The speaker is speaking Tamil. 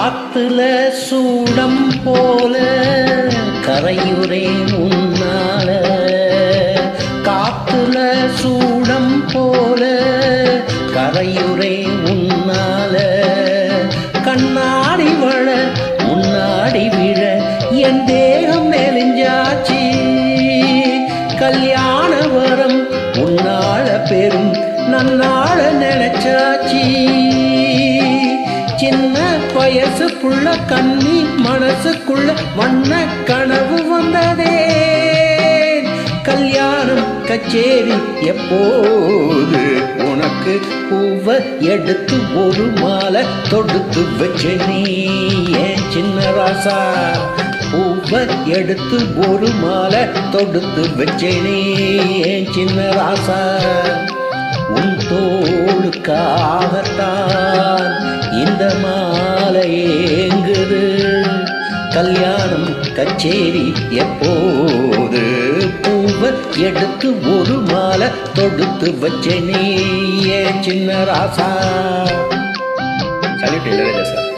காத்துல சூடம் போல கரையுரே உன்னால காத்துல சூடம் போல கரையுரே உன்னால கண்ணாடி வள முன்னாடி விழ என் தேகம் நெலிஞ்சாச்சு கல்யாண வரம் உன்னால பெரும் நன்னாள நினைச்சாச்சு சின்ன வயசுக்குள்ள கண்ணி மனசுக்குள்ள வண்ண கனவு வந்ததே கல்யாணம் கச்சேரி எப்போது உனக்கு பூவ எடுத்து ஒரு மாலை தொடுத்து வச்ச நீ ஏன் சின்ன ராசா பூவ எடுத்து ஒரு மாலை தொடுத்து வச்ச நீ ஏன் சின்ன ராசா உன் தோளுக்காகத்தான் இந்த மாலை ஏங்குது கல்யாணம் கச்சேரி எப்போது பூவ எடுத்து ஒரு மாலை தொடுத்து வச்ச நீ ஏன் சின்ன ராசா சல்யூட் இளையராஜா சார்